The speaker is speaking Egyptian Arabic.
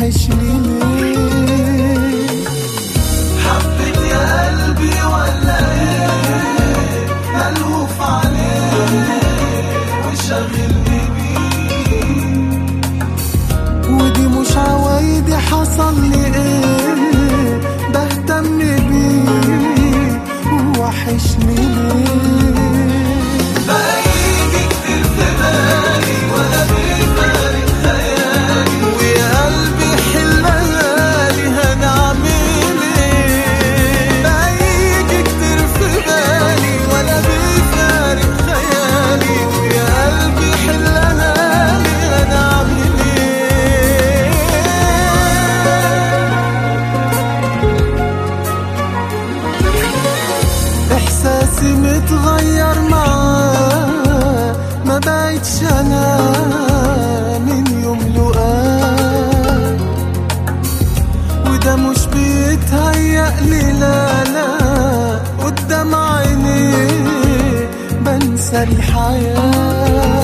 وحشني ليه حبيت يا قلبي ولا ايه ملهوف عليه وشاغلني بيه ودي مش عوايدي حصل لي ايه بهتم بيه وحشني ليه بقى يجي كتير في بالي ولا بيفارق خيالي ويا قلبي حلالي هنعمل ايه بقى يجي كتير في بالي ولا بيفارق خيالي ويا قلبي حلالي هنعمل ايه احساسي متغير معاه ما بقتش انا من يوم لقاه وده مش بيتهيأ لي لا لا قدام عيني بنسى الحياه